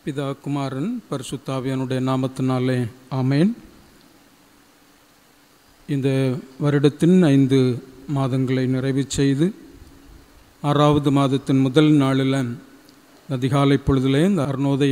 பிதா குமாரன் பரிசுத்தாவியனுடைய நாமத்தினாலே ஆமேன் இந்த வருடத்தின் ஐந்து மாதங்களை நிறைவு செய்து ஆறாவது மாதத்தின் முதல் நாளில் அதிகாலை பொழுதிலே இந்த அருணோதய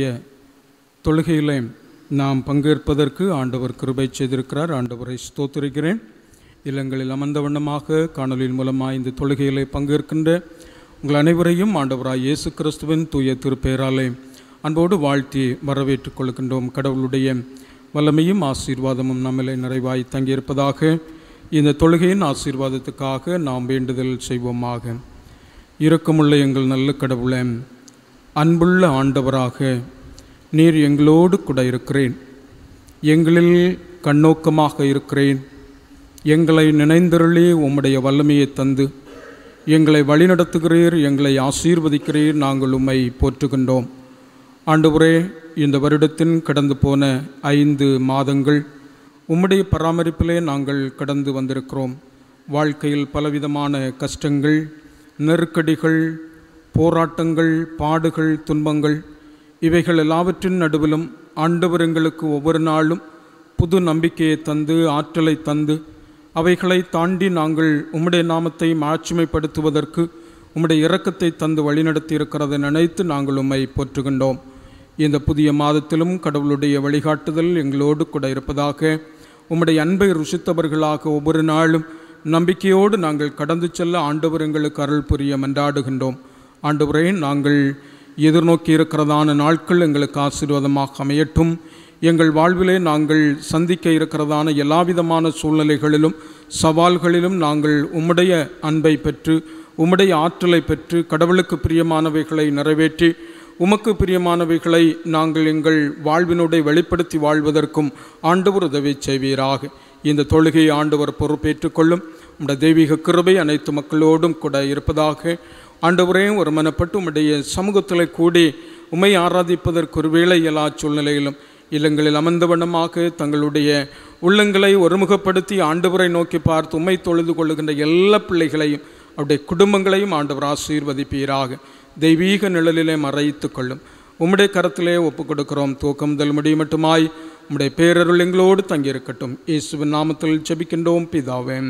தொழுகையிலே நாம் பங்கேற்பதற்கு ஆண்டவர் கிருபை செய்திருக்கிறார் ஆண்டவரை ஸ்தோத்திருக்கிறேன் இல்லங்களில் அமர்ந்த வண்ணமாக காணொலியின் மூலமாக இந்த தொழுகையிலே பங்கேற்கின்ற உங்கள் அனைவரையும் ஆண்டவராய் இயேசு கிறிஸ்துவின் தூய திருப்பெயராலே அன்போடு வாழ்த்தி வரவேற்றுக் கொள்கின்றோம் கடவுளுடைய வல்லமையும் ஆசீர்வாதமும் நம்மிலே நிறைவாய் தங்கியிருப்பதாக இந்த தொழுகையின் ஆசீர்வாதத்துக்காக நாம் வேண்டுதல் செய்வோமாக இரக்கமுள்ள எங்கள் நல்ல கடவுளே அன்புள்ள ஆண்டவராக நீர் எங்களோடு கூட இருக்கிறேன் எங்களில் கண்ணோக்கமாக இருக்கிறேன் எங்களை நினைந்தருளி உம்முடைய வல்லமையை தந்து எங்களை வழிநடத்துகிறீர் எங்களை ஆசீர்வதிக்கிறீர் நாங்கள் உம்மை போற்றுகின்றோம் ஆண்டவரே இந்த வருடத்தின் கடந்து போன ஐந்து மாதங்கள் உம்முடைய பராமரிப்பிலே நாங்கள் கடந்து வந்திருக்கிறோம் வாழ்க்கையில் பலவிதமான கஷ்டங்கள் நெருக்கடிகள் போராட்டங்கள் பாடுகள் துன்பங்கள் இவைகள் எல்லாவற்றின் நடுவிலும் ஆண்டவர் எங்களுக்கு ஒவ்வொரு நாளும் புது நம்பிக்கையை தந்து ஆற்றலை தந்து அவைகளை தாண்டி நாங்கள் உம்முடைய நாமத்தை மாட்சிமைப்படுத்துவதற்கு உம்முடைய இரக்கத்தை தந்து வழிநடத்தி இருக்கிறதை நினைத்து நாங்கள் உம்மை போற்றுகின்றோம் இந்த புதிய மாதத்திலும் கடவுளுடைய வழிகாட்டுதல் எங்களோடு கூட இருப்பதாக உம்முடைய அன்பை ருசித்தவர்களாக ஒவ்வொரு நாளும் நம்பிக்கையோடு நாங்கள் கடந்து செல்ல ஆண்டவர் எங்களுக்கு அருள் புரிய மன்றாடுகின்றோம் ஆண்டவரே நாங்கள் எதிர்நோக்கி இருக்கிறதான நாட்கள் எங்களுக்கு ஆசீர்வாதமாக அமையட்டும் எங்கள் வாழ்விலே நாங்கள் சந்திக்க இருக்கிறதான எல்லாவிதமான சூழ்நிலைகளிலும் சவால்களிலும் நாங்கள் உம்முடைய அன்பை பெற்று உம்முடைய ஆற்றலை பெற்று கடவுளுக்கு பிரியமானவைகளை நிறைவேற்றி உமக்கு பிரியமானவைகளை நாங்கள் எங்கள் வாழ்வினுடைய வெளிப்படுத்தி வாழ்வதற்கும் ஆண்டவர் உதவி செய்வீராக இந்த தொழுகையை ஆண்டவர் பொறுப்பேற்றுக் கொள்ளும் உம்முடைய தெய்வீக கிருபை அனைத்து மக்களோடும் கூட இருப்பதாக ஆண்டவரே ஒரு மனப்பட்டு உம்முடைய சமூகத்தில் கூடி உம்மை ஆராதிப்பதற்கு ஒரு வேளை எல்லா சூழ்நிலையிலும் இல்லங்களில் அமர்ந்த வண்ணமாக தங்களுடைய உள்ளங்களை ஒருமுகப்படுத்தி ஆண்டவரை நோக்கி பார்த்து உம்மை தொழுது கொள்ளுகின்ற எல்லா பிள்ளைகளையும் அவருடைய குடும்பங்களையும் ஆண்டவர் ஆசீர்வதிப்பீராக தெய்வீக நிழலிலே மறைத்து கொள்ளும் உம்முடைய கரத்திலே ஒப்புக் கொடுக்கிறோம் தூக்கம் முதல் முடி மட்டுமாய் உம்முடைய பேரருள் எங்களோடு தங்கியிருக்கட்டும் இயேசுவின் நாமத்தில் ஜெபிக்கின்றோம் பிதாவே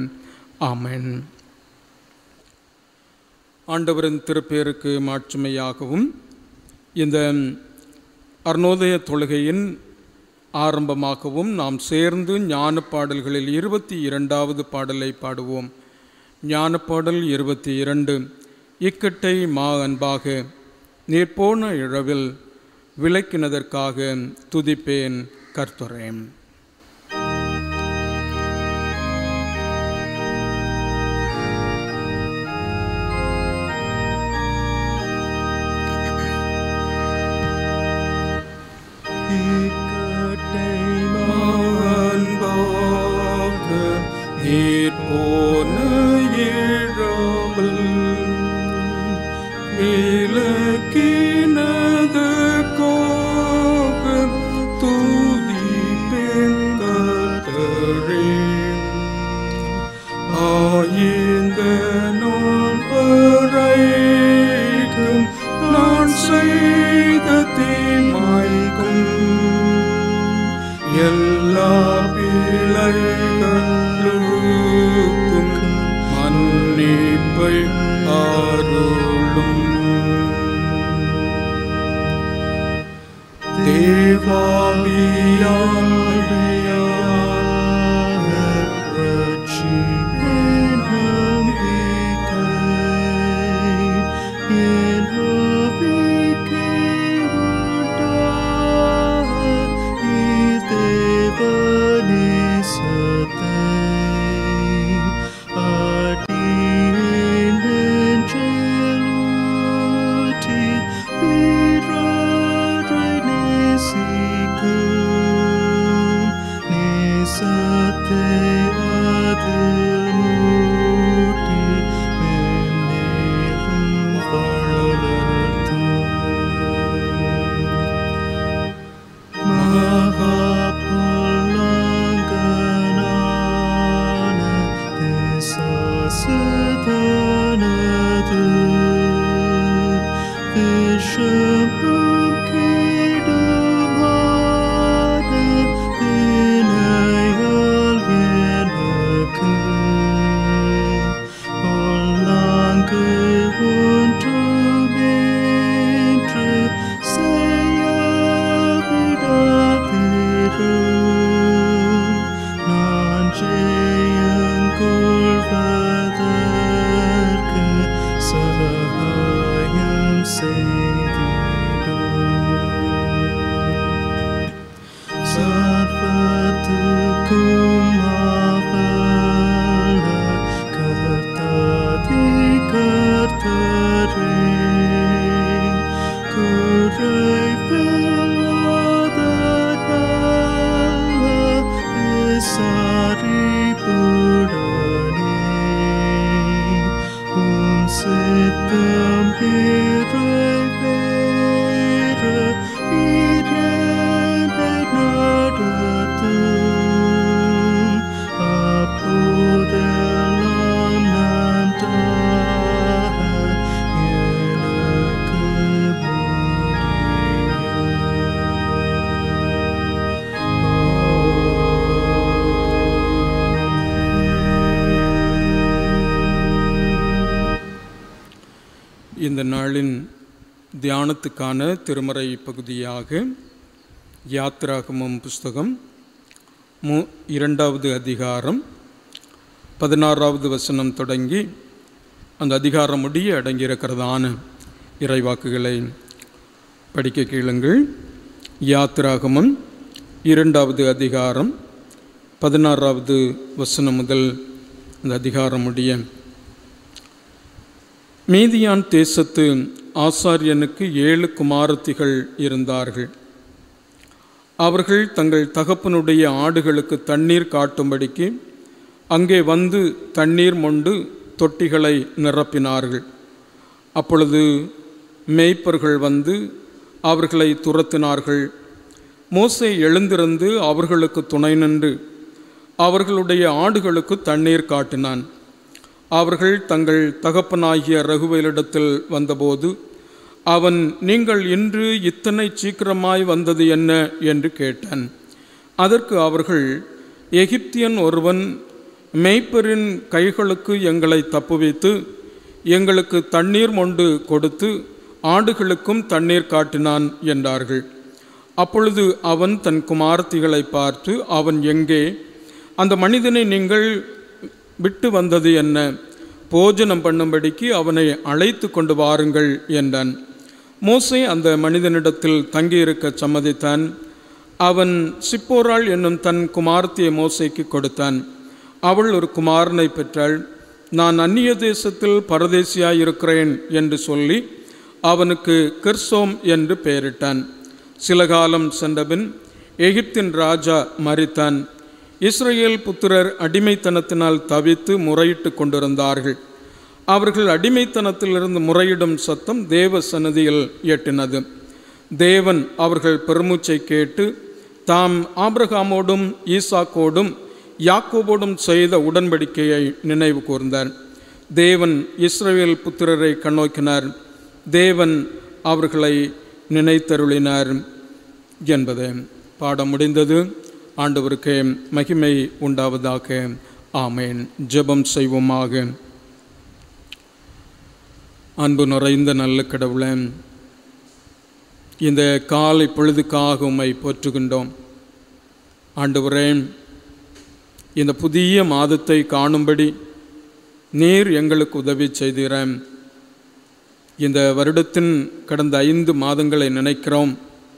ஆமென் ஆண்டவரின் திருப்பேருக்கு மாட்சிமையாகவும் இந்த அருணோதய தொழுகையின் ஆரம்பமாகவும் நாம் சேர்ந்து ஞான பாடல்களில் இருபத்தி இரண்டாவது பாடலை பாடுவோம் ஞான பாடல் இருபத்தி இரண்டு இக்கட்டை மா அன்பாக நீர்போன இழவில் விளக்கினதற்காக துதிப்பேன் கர்த்தரேன் நீர் போன இழவில் விளக்கினது கோக தூதிப்பேன் கர்த்தரே ஆய்ந்த நோன் வரைக்கும் நான் செய்த தீமைக்கும் எல்லா பிழைகளுக்கும் மன்னிப்பை அருளும் Good. இந்த நாளின் தியானத்துக்கான திருமறை பகுதியாக யாத்ராகமம் புஸ்தகம் மு இரண்டாவது அதிகாரம் பதினாறாவது வசனம் தொடங்கி அந்த அதிகாரம் முடிய அடங்கியிருக்கிறதான இறைவாக்குகளை படிக்க கேளுங்கள் யாத்ராகமம் இரண்டாவது அதிகாரம் பதினாறாவது வசனம் முதல் அந்த அதிகாரம் முடிய மீதியான் தேசத்து ஆசாரியனுக்கு ஏழு குமாரத்திகள் இருந்தார்கள் அவர்கள் தங்கள் தகப்பனுடைய ஆடுகளுக்கு தண்ணீர் காட்டும்படிக்கு அங்கே வந்து தண்ணீர் மொண்டு தொட்டிகளை நிரப்பினார்கள் அப்பொழுது மேய்ப்பர்கள் வந்து அவர்களை துரத்தினார்கள் மோசே எழுந்திருந்து அவர்களுக்கு துணை நின்று அவர்களுடைய ஆடுகளுக்கு தண்ணீர் காட்டினான் அவர்கள் தங்கள் தகப்பனாகிய ரகுவேலிடத்தில் வந்தபோது அவன் நீங்கள் இன்று இத்தனை சீக்கிரமாய் வந்தது என்ன என்று கேட்டான் அதற்கு அவர்கள் எகிப்தியன் ஒருவன் மேய்ப்பரின் கைகளுக்கு எங்களை தப்புவித்து எங்களுக்கு தண்ணீர் மொண்டு கொடுத்து ஆடுகளுக்கும் தண்ணீர் காட்டினான் என்றார்கள் அப்பொழுது அவன் தன் குமாரத்திகளை பார்த்து அவன் எங்கே அந்த மனிதனை நீங்கள் விட்டு வந்தது என்ன போஜனம் பண்ணும்படிக்கு அவனை அழைத்து கொண்டு வாருங்கள் என்றான் மோசே அந்த மனிதனிடத்தில் தங்கியிருக்க சம்மதித்தான் அவன் சிப்போராள் என்னும் தன் குமாரத்தியை மோசைக்கு கொடுத்தான் அவள் ஒரு குமாரனை பெற்றாள் நான் அந்நிய தேசத்தில் பரதேசியாய் இருக்கிறேன் என்று சொல்லி அவனுக்கு கிர்சோம் என்று பெயரிட்டான் சில காலம் சென்றபின் எகிப்தின் ராஜா மறித்தான் இஸ்ரேல் புத்திரர் அடிமைத்தனத்தினால் தவித்து முறையிட்டு கொண்டிருந்தார்கள் அவர்கள் அடிமைத்தனத்திலிருந்து முறையிடும் சத்தம் தேவ சன்னதியில் எட்டினது தேவன் அவர்கள் பெருமூச்சை கேட்டு தாம் ஆபிரகாமோடும் ஈசாக்கோடும் யாக்கோபோடும் செய்த உடன்படிக்கையை நினைவு கூர்ந்தார் தேவன் இஸ்ரேல் புத்திரரை கண்ணோக்கினார் தேவன் அவர்களை நினைத்தருளினார் என்பது பாடம் முடிந்தது ஆண்டவருக்கு மகிமை உண்டாவதாக ஆமேன் ஜெபம் செய்வோமாக அன்பு நிறைந்த நல்ல கடவுளை இந்த காலை பொழுதுக்காக உம்மை போற்றுகின்றோம் ஆண்டவரே இந்த புதிய மாதத்தை காணும்படி நீர் எங்களுக்கு உதவி செய்தீரேன் இந்த வருடத்தின் கடந்த ஐந்து மாதங்களை நினைக்கிறோம்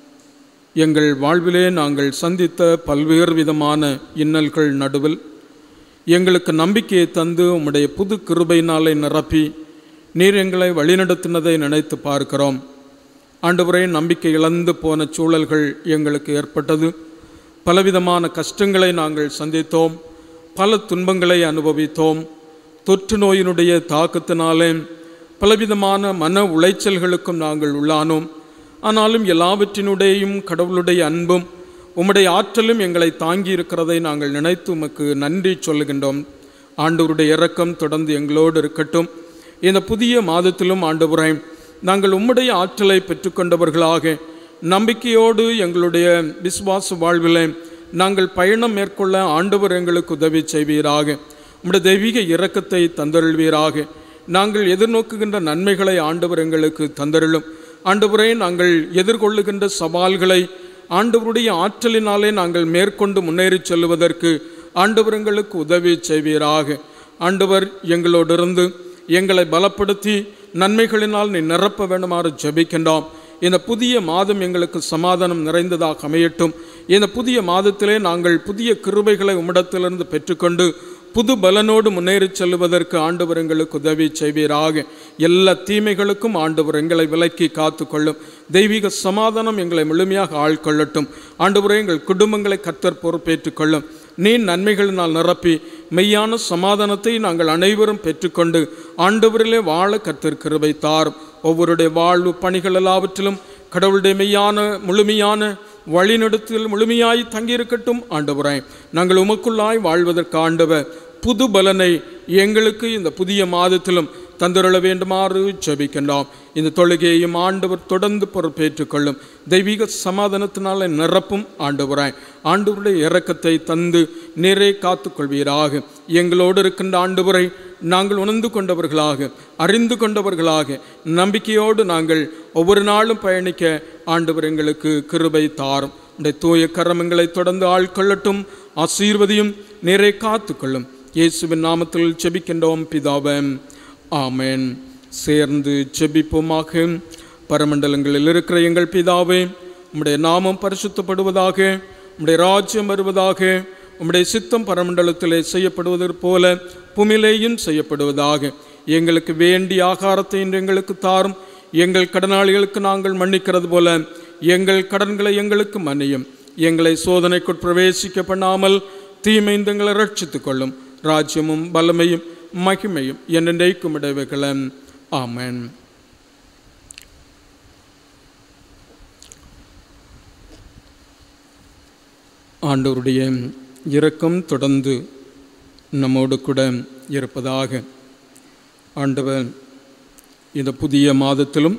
எங்கள் வாழ்விலே நாங்கள் சந்தித்த பல்வேறு விதமான இன்னல்கள் நடுவில் எங்களுக்கு நம்பிக்கையை தந்து உம்முடைய புது கிருபையினாலே நிரப்பி நீர் எங்களை வழிநடத்தினதை நினைத்து பார்க்கிறோம் ஆண்டவரே நம்பிக்கை இழந்து போன சூழல்கள் எங்களுக்கு ஏற்பட்டது பலவிதமான கஷ்டங்களை நாங்கள் சந்தித்தோம் பல துன்பங்களை அனுபவித்தோம் தொற்று நோயினுடைய தாக்கத்தினாலே பலவிதமான மன உளைச்சல்களுக்கும் நாங்கள் உள்ளானோம் ஆனாலும் எல்லாவற்றினுடையும் கடவுளுடைய அன்பும் உம்முடைய ஆற்றலும் எங்களை தாங்கி இருக்கிறதை நாங்கள் நினைத்து உமக்கு நன்றி சொல்லுகின்றோம் ஆண்டவருடைய இரக்கம் தொடர்ந்து எங்களோடு இருக்கட்டும் இந்த புதிய மாதத்திலும் ஆண்டவரை நாங்கள் உம்முடைய ஆற்றலை பெற்றுக்கொண்டவர்களாக நம்பிக்கையோடு எங்களுடைய விசுவாச வாழ்வில் நாங்கள் பயணம் மேற்கொள்ள ஆண்டவர் எங்களுக்கு உதவி செய்வீராக உம்முடைய தெய்வீக இரக்கத்தை தந்தருள்வீராக நாங்கள் எதிர்நோக்குகின்ற நன்மைகளை ஆண்டவர் எங்களுக்கு தந்தருளும் ஆண்டவரே நாங்கள் எதிர்கொள்ளுகின்ற சவால்களை ஆண்டவருடைய ஆற்றலினாலே நாங்கள் மேற்கொண்டு முன்னேறி செல்வதற்கு ஆண்டவர் எங்களுக்கு உதவி செய்வீராக ஆண்டவர் எங்களோடிருந்து எங்களை பலப்படுத்தி நன்மைகளினால் நீ நிரப்ப வேண்டுமாறு ஜெபிக்கின்றோம் இந்த புதிய மாதம் எங்களுக்கு சமாதானம் நிறைந்ததாக அமையட்டும் இந்த புதிய மாதத்திலே நாங்கள் புதிய கிருபைகளை உம்மிடத்திலிருந்து பெற்றுக்கொண்டு புது பலனோடு முன்னேறி செல்வதற்கு ஆண்டவர் எங்களுக்கு உதவி செய்வீராக எல்லா தீமைகளுக்கும் ஆண்டவர் எங்களை விலக்கி காத்து கொள்ளும் தெய்வீக சமாதானம் எங்களை முழுமையாக ஆள்கொள்ளட்டும் ஆண்டவரே எங்கள் குடும்பங்களை கத்தர் பொறுப்பேற்றுக் கொள்ளும் நீ நன்மைகளினால் நிரப்பி மெய்யான சமாதானத்தை நாங்கள் அனைவரும் பெற்றுக்கொண்டு ஆண்டவரிலே வாழ கத்தர் கிருபை தாரும் ஒவ்வொருடைய வாழ்வு பணிகள் எல்லாவற்றிலும் கடவுளுடைய மெய்யான முழுமையான வழிநடத்தில் முழுமையாய் தங்கியிருக்கட்டும் ஆண்டவராய் நாங்கள் உமக்குள்ளாய் வாழ்வதற்கு ஆண்டவர் புது பலனை எங்களுக்கு இந்த புதிய மாதத்திலும் தந்துருள வேண்டுமாறு ஜெபிக்கின்றோம் இந்த தொழுகையையும் ஆண்டவர் தொடர்ந்து பொறுப்பேற்றுக் கொள்ளும் தெய்வீக சமாதானத்தினால நிரப்பும் ஆண்டவராய் ஆண்டவருடைய இரக்கத்தை தந்து நிறை காத்துக்கொள்வீராக எங்களோடு இருக்கின்ற ஆண்டவரை நாங்கள் உணர்ந்து கொண்டவர்களாக அறிந்து கொண்டவர்களாக நம்பிக்கையோடு நாங்கள் ஒவ்வொரு நாளும் பயணிக்க ஆண்டவர் எங்களுக்கு கிருபை தாரும் உடைய தூய கரமங்களை தொடர்ந்து ஆட்கொள்ளட்டும் ஆசீர்வதியும் நேரே காத்துக்கொள்ளும் இயேசுவின் நாமத்தில் செபிக்கின்றோம் பிதாவம் ஆமென் சேர்ந்து செபிப்போமாக பரமண்டலங்களில் இருக்கிற எங்கள் பிதாவே உம்முடைய நாமம் பரிசுத்தப்படுவதாக உம்முடைய ராஜ்யம் வருவதாக உம்முடைய சித்தம் பரமண்டலத்திலே செய்யப்படுவதற்கு போல புமிலேயும் செய்யப்படுவதாக எங்களுக்கு வேண்டிய ஆகாரத்தை இன்று எங்களுக்கு தாரும் எங்கள் கடனாளிகளுக்கு நாங்கள் மன்னிக்கிறது போல எங்கள் கடன்களை எங்களுக்கு மன்னியும் எங்களை சோதனைக்குட் பிரவேசிக்க பண்ணாமல் தீமைந்து எங்களை ரட்சித்துக் கொள்ளும் ராஜ்யமும் பலமையும் மகிமையும் என்னென்றைக்கும் இடைவைகளன் ஆமென் ஆண்டவருடைய இரக்கம் தொடர்ந்து நம்மோடு கூட இருப்பதாக ஆண்டவர் இந்த புதிய மாதத்திலும்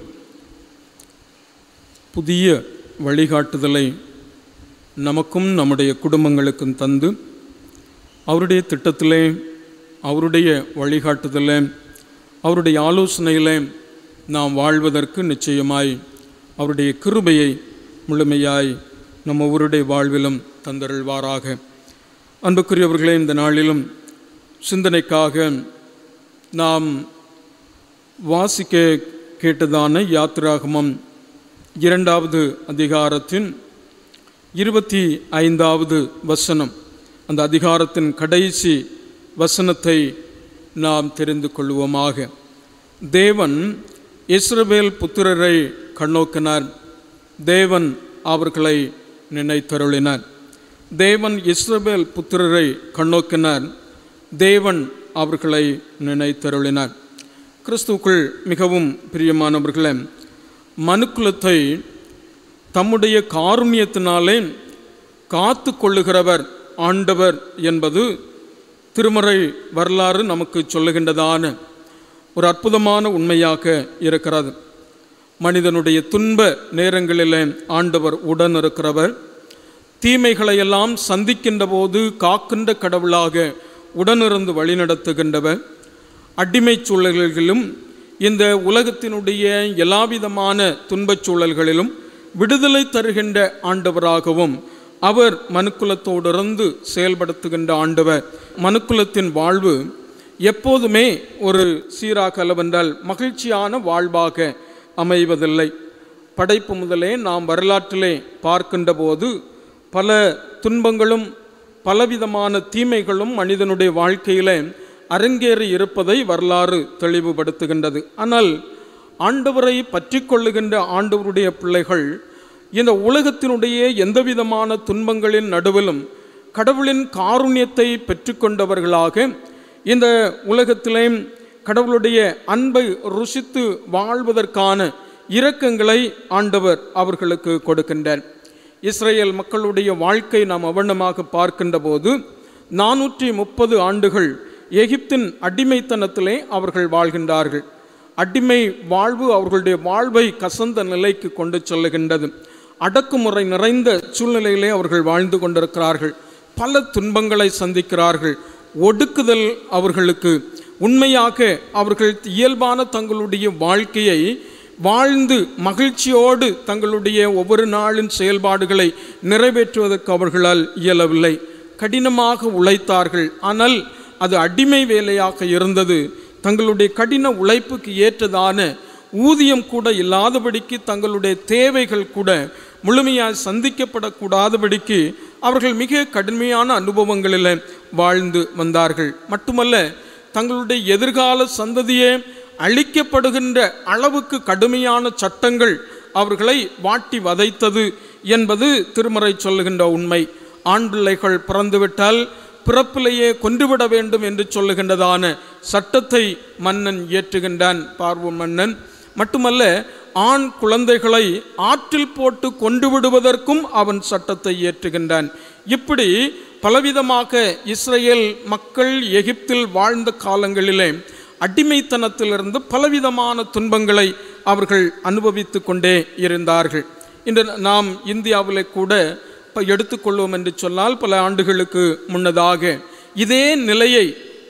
புதிய வழிகாட்டுதலை நமக்கும் நம்முடைய குடும்பங்களுக்கும் தந்து அவருடைய திட்டத்திலே அவருடைய வழிகாட்டுதலே அவருடைய ஆலோசனையிலே நாம் வாழ்வதற்கு நிச்சயமாய் அவருடைய கிருபையை முழுமையாய் நம் ஒவ்வொருடைய வாழ்விலும் தந்தருள்வாராக அன்புக்குரியவர்களே இந்த நாளிலும் சிந்தனைக்காக நாம் வாசிக்க கேட்டதான யாத்திராகமம் இரண்டாவது அதிகாரத்தின் இருபத்தி ஐந்தாவது வசனம் அந்த அதிகாரத்தின் கடைசி வசனத்தை நாம் தெரிந்து கொள்வோமாக தேவன் இஸ்ரவேல் புத்திரரை கண்ணோக்கினார் தேவன் அவர்களை நினைத்தருளினார் தேவன் இஸ்ரவேல் புத்திரரை கண்ணோக்கினார் தேவன் அவர்களை நினைத்தருளினார் கிறிஸ்துவுக்குள் மிகவும் பிரியமானவர்களே மனுக்குலத்தை தம்முடைய காருண்யத்தினாலே காத்து கொள்ளுகிறவர் ஆண்டவர் என்பது திருமறை வரலாறு நமக்கு சொல்லுகின்றதான ஒரு அற்புதமான உண்மையாக இருக்கிறது மனிதனுடைய துன்ப நேரங்களிலே ஆண்டவர் உடன் இருக்கிறவர் தீமைகளையெல்லாம் சந்திக்கின்ற போது காக்கின்ற கடவுளாக உடனிருந்து வழிநடத்துகின்றவர் அடிமை சூழல்களிலும் இந்த உலகத்தினுடைய எல்லாவிதமான துன்பச் சூழல்களிலும் விடுதலை தருகின்ற ஆண்டவராகவும் அவர் மனுக்குலத்தோடிருந்து செயல்படுத்துகின்ற ஆண்டவர் மனுக்குலத்தின் வாழ்வு எப்போதுமே ஒரு சீராக அல்லவென்றால் மகிழ்ச்சியான வாழ்வாக அமைவதில்லை படைப்பு முதலே நாம் வரலாற்றிலே பார்க்கின்ற போது பல துன்பங்களும் பலவிதமான தீமைகளும் மனிதனுடைய வாழ்க்கையிலே அரங்கேறி இருப்பதை வரலாறு தெளிவுபடுத்துகின்றது ஆனால் ஆண்டவரை பற்றி கொள்ளுகின்ற ஆண்டவருடைய பிள்ளைகள் இந்த உலகத்தினுடைய எந்தவிதமான துன்பங்களின் நடுவிலும் கடவுளின் காருண்யத்தை பெற்றுக்கொண்டவர்களாக இந்த உலகத்திலே கடவுளுடைய அன்பை ருசித்து வாழ்வதற்கான இரக்கங்களை ஆண்டவர் அவர்களுக்கு கொடுக்கின்றார் இஸ்ரேல் மக்களுடைய வாழ்க்கை நாம் அவனமாக பார்க்கின்ற போது நானூற்றி முப்பது ஆண்டுகள் எகிப்தின் அடிமைத்தனத்திலே அவர்கள் வாழ்கின்றார்கள் அடிமை வாழ்வு அவர்களுடைய வாழ்வை கசந்த நிலைக்கு கொண்டு செல்லுகின்றது அடக்குமுறை நிறைந்த சூழ்நிலையிலே அவர்கள் வாழ்ந்து கொண்டிருக்கிறார்கள் பல துன்பங்களை சந்திக்கிறார்கள் ஒடுக்குதல் அவர்களுக்கு உண்மையாக அவர்கள் இயல்பான தங்களுடைய வாழ்க்கையை வாழ்ந்து மகிழ்ச்சியோடு தங்களுடைய ஒவ்வொரு நாளின் செயல்பாடுகளை நிறைவேற்றுவதற்கு அவர்களால் இயலவில்லை கடினமாக உழைத்தார்கள் ஆனால் அது அடிமை வேலையாக இருந்தது தங்களுடைய கடின உழைப்புக்கு ஏற்றதான ஊதியம் கூட இல்லாதபடிக்கு தங்களுடைய தேவைகள் கூட முழுமையாக சந்திக்கப்படக்கூடாதபடிக்கு அவர்கள் மிக கடுமையான அனுபவங்களில் வாழ்ந்து வந்தார்கள் மட்டுமல்ல தங்களுடைய எதிர்கால சந்ததியே அழிக்கப்படுகின்ற அளவுக்கு கடுமையான சட்டங்கள் அவர்களை வாட்டி வதைத்தது என்பது திருமறை சொல்லுகின்ற உண்மை ஆண் பிள்ளைகள் பிறந்துவிட்டால் பிறப்பிலேயே கொன்றுவிட வேண்டும் என்று சொல்லுகின்றதான சட்டத்தை மன்னன் இயற்றுகின்றான் பார்வ மன்னன் மட்டுமல்ல ஆண் குழந்தைகளை ஆற்றில் போட்டு கொண்டு விடுவதற்கும் அவன் சட்டத்தை இயற்றுகின்றான் இப்படி பலவிதமாக இஸ்ரேல் மக்கள் எகிப்தில் வாழ்ந்த காலங்களிலே அடிமைத்தனத்திலிருந்து பலவிதமான துன்பங்களை அவர்கள் அனுபவித்து கொண்டே இருந்தார்கள் இன்று நாம் இந்தியாவிலே கூட இப்போ எடுத்துக்கொள்வோம் என்று சொன்னால் பல ஆண்டுகளுக்கு முன்னதாக இதே நிலையை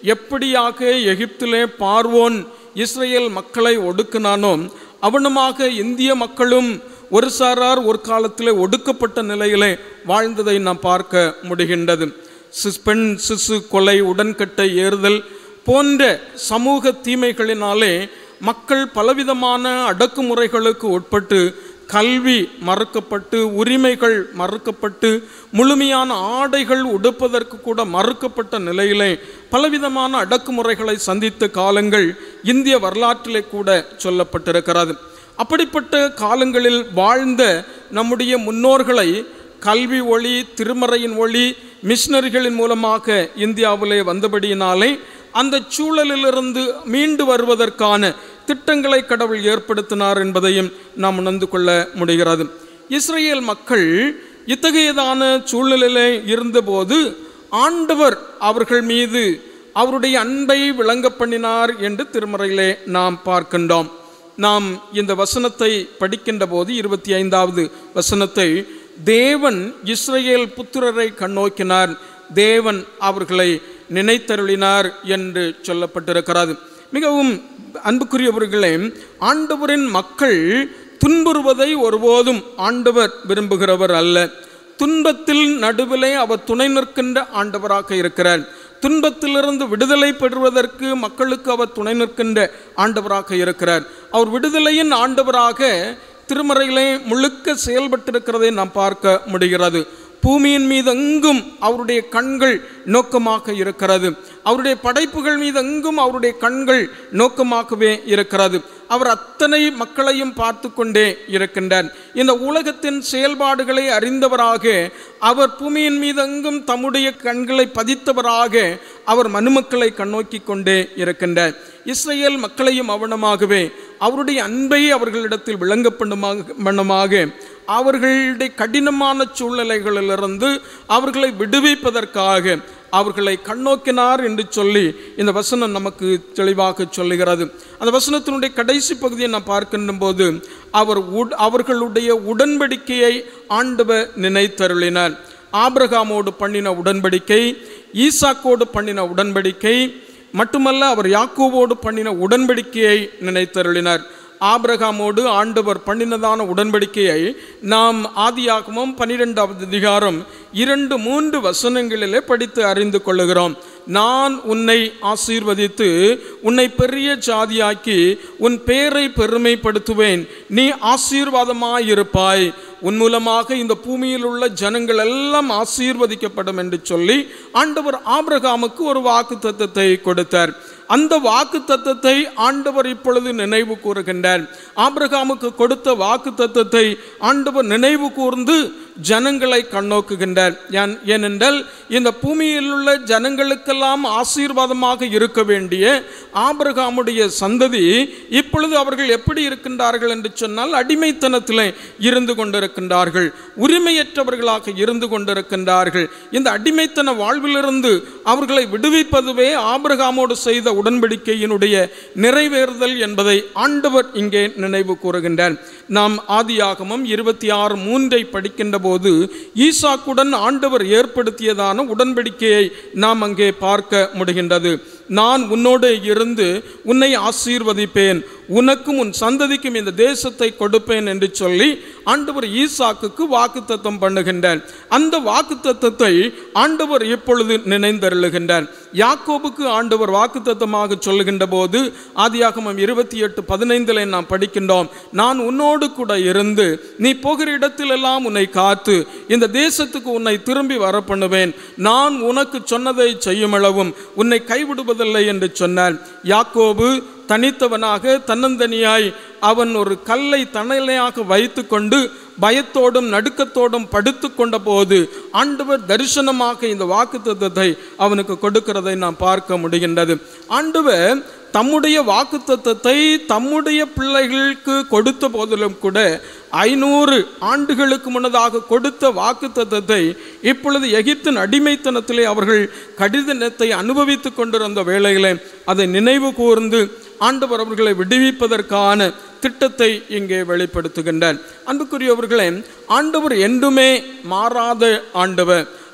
எப்படியாக எகிப்திலே பார்வோன் இஸ்ரேல் மக்களை ஒடுக்கினானோ அவனுமாக இந்திய மக்களும் ஒரு சாரார் ஒரு காலத்தில் ஒடுக்கப்பட்ட நிலையிலே வாழ்ந்ததை நாம் பார்க்க முடிகின்றது சிஸ் பெண் சிசு கொலை உடன்கட்டை ஏறுதல் போன்ற சமூக தீமைகளினாலே மக்கள் பலவிதமான அடக்குமுறைகளுக்கு உட்பட்டு கல்வி மறுக்கப்பட்டு உரிமைகள் மறுக்கப்பட்டு முழுமையான ஆடைகள் உடுப்பதற்கு கூட மறுக்கப்பட்ட நிலையிலே பலவிதமான அடக்குமுறைகளை சந்தித்த காலங்கள் இந்திய வரலாற்றிலே கூட சொல்லப்பட்டிருக்கிறது அப்படிப்பட்ட காலங்களில் வாழ்ந்த நம்முடைய முன்னோர்களை கல்வி ஒளி திருமறையின் ஒளி மிஷினரிகளின் மூலமாக இந்தியாவிலே வந்தபடியினாலே அந்த சூழலிலிருந்து மீண்டு வருவதற்கான திட்டங்களை கடவுள் ஏற்படுத்தினார் என்பதையும் நாம் உணர்ந்து கொள்ள முடிகிறது இஸ்ரேல் மக்கள் இத்தகையதான சூழ்நிலையிலே இருந்தபோது ஆண்டவர் அவர்கள் மீது அவருடைய அன்பை விளங்க பண்ணினார் என்று திருமறையிலே நாம் பார்க்கின்றோம் நாம் இந்த வசனத்தை படிக்கின்ற போது இருபத்தி ஐந்தாவது வசனத்தை தேவன் இஸ்ரேல் புத்திரரை கண்ணோக்கினார் தேவன் அவர்களை நினைத்தருளினார் என்று சொல்லப்பட்டிருக்கிறது மிகவும் அன்புக்குரியவர்களே ஆண்டவரின் மக்கள் துன்புறுவதை ஒருபோதும் ஆண்டவர் விரும்புகிறவர் அல்ல துன்பத்தில் நடுவிலே அவர் துணை நிற்கின்ற ஆண்டவராக இருக்கிறார் துன்பத்திலிருந்து விடுதலை பெறுவதற்கு மக்களுக்கு அவர் துணை நிற்கின்ற ஆண்டவராக இருக்கிறார் அவர் விடுதலையின் ஆண்டவராக திருமறையிலே முழுக்க செயல்பட்டிருக்கிறதை நாம் பார்க்க முடிகிறது பூமியின் மீது எங்கும் அவருடைய கண்கள் நோக்கமாக இருக்கிறது அவருடைய படைப்புகள் மீது எங்கும் அவருடைய கண்கள் நோக்கமாகவே இருக்கிறது அவர் அத்தனை மக்களையும் பார்த்து கொண்டே இருக்கின்றார் இந்த உலகத்தின் செயல்பாடுகளை அறிந்தவராக அவர் பூமியின் மீது எங்கும் தம்முடைய கண்களை பதித்தவராக அவர் மனுமக்களை கண்ணோக்கி கொண்டே இருக்கின்றார் இஸ்ரேல் மக்களையும் அவனமாகவே அவருடைய அன்பை அவர்களிடத்தில் விளங்க பண்ணுமாக அவர்களுடைய கடினமான சூழ்நிலைகளிலிருந்து அவர்களை விடுவிப்பதற்காக அவர்களை கண்ணோக்கினார் என்று சொல்லி இந்த வசனம் நமக்கு தெளிவாக சொல்லுகிறது அந்த வசனத்தினுடைய கடைசி பகுதியை நான் பார்க்கின்ற போது அவர் உட் அவர்களுடைய உடன்படிக்கையை ஆண்டவர் நினைத்தருளினார் ஆபிரகாமோடு பண்ணின உடன்படிக்கை ஈசாக்கோடு பண்ணின உடன்படிக்கை மட்டுமல்ல அவர் யாக்கோவோடு பண்ணின உடன்படிக்கையை நினைத்தருளினார் ஆபிரகாமோடு ஆண்டவர் பண்ணினதான உடன்படிக்கையை நாம் ஆதியாகமும் பனிரெண்டாவது அதிகாரம் இரண்டு மூன்று வசனங்களிலே படித்து அறிந்து கொள்ளுகிறோம் நான் உன்னை ஆசீர்வதித்து உன்னை பெரிய ஜாதியாக்கி உன் பேரை பெருமைப்படுத்துவேன் நீ ஆசீர்வாதமாயிருப்பாய் உன் மூலமாக இந்த பூமியில் உள்ள ஜனங்கள் எல்லாம் ஆசீர்வதிக்கப்படும் என்று சொல்லி ஆண்டவர் ஆபிரகாமுக்கு ஒரு வாக்கு தத்தத்தை கொடுத்தார் அந்த வாக்கு தத்தத்தை ஆண்டவர் இப்பொழுது நினைவு கூறுகின்றார் ஆபிரகாமுக்கு கொடுத்த வாக்கு தத்தத்தை ஆண்டவர் நினைவு கூர்ந்து ஜனங்களை கண்ணோக்குகின்றார் ஏன் ஏனென்றால் இந்த பூமியில் உள்ள ஜனங்களுக்கெல்லாம் ஆசீர்வாதமாக இருக்க வேண்டிய ஆபிரகாமுடைய சந்ததி இப்பொழுது அவர்கள் எப்படி இருக்கின்றார்கள் என்று சொன்னால் அடிமைத்தனத்தில் இருந்து கொண்டிருக்கின்றார்கள் உரிமையற்றவர்களாக இருந்து கொண்டிருக்கின்றார்கள் இந்த அடிமைத்தன வாழ்விலிருந்து அவர்களை விடுவிப்பதுவே ஆபிரகாமோடு செய்த உடன்படிக்கையினுடைய நிறைவேறுதல் என்பதை ஆண்டவர் இங்கே நினைவு கூறுகின்றார் நாம் ஆதியாகமம் இருபத்தி ஆறு மூன்றை படிக்கின்ற போது ஈசாக்குடன் ஆண்டவர் ஏற்படுத்தியதான உடன்படிக்கையை நாம் அங்கே பார்க்க முடிகின்றது நான் உன்னோடு இருந்து உன்னை ஆசீர்வதிப்பேன் உனக்கும் உன் சந்ததிக்கும் இந்த தேசத்தை கொடுப்பேன் என்று சொல்லி ஆண்டவர் ஈசாக்குக்கு வாக்குத்தத்தம் பண்ணுகின்றார் அந்த வாக்குத்தத்தத்தை ஆண்டவர் இப்பொழுது நினைந்தருளுகின்றார் யாக்கோபுக்கு ஆண்டவர் வாக்குத்தத்தமாக சொல்லுகின்ற போது ஆதியாகமம் இருபத்தி எட்டு பதினைந்தில் நாம் படிக்கின்றோம் நான் உன்னோடு கூட இருந்து நீ போகிற இடத்திலெல்லாம் உன்னை காத்து இந்த தேசத்துக்கு உன்னை திரும்பி வர பண்ணுவேன் நான் உனக்கு சொன்னதை செய்யுமளவும் உன்னை கைவிடுவதில்லை என்று சொன்னார் யாக்கோபு தனித்தவனாக தன்னந்தனியாய் அவன் ஒரு கல்லை தனலையாக வைத்து கொண்டு பயத்தோடும் நடுக்கத்தோடும் படுத்து கொண்ட போது ஆண்டவர் தரிசனமாக இந்த வாக்குத்தத்தத்தை அவனுக்கு கொடுக்கிறதை நாம் பார்க்க முடிகின்றது ஆண்டவர் தம்முடைய வாக்குத்தத்தத்தை தம்முடைய பிள்ளைகளுக்கு கொடுத்த போதிலும் கூட ஐநூறு ஆண்டுகளுக்கு முன்னதாக கொடுத்த வாக்குத்தத்தத்தை இப்பொழுது எகிப்தின் அடிமைத்தனத்திலே அவர்கள் கடிதத்தை அனுபவித்துக் கொண்டிருந்த வேளையிலே அதை நினைவு கூர்ந்து ஆண்டவர் அவர்களை விடுவிப்பதற்கான திட்டத்தை இங்கே வெளிப்படுத்துகின்றார் அன்புக்குரியவர்களே ஆண்டவர் என்றுமே மாறாத ஆண்டவர்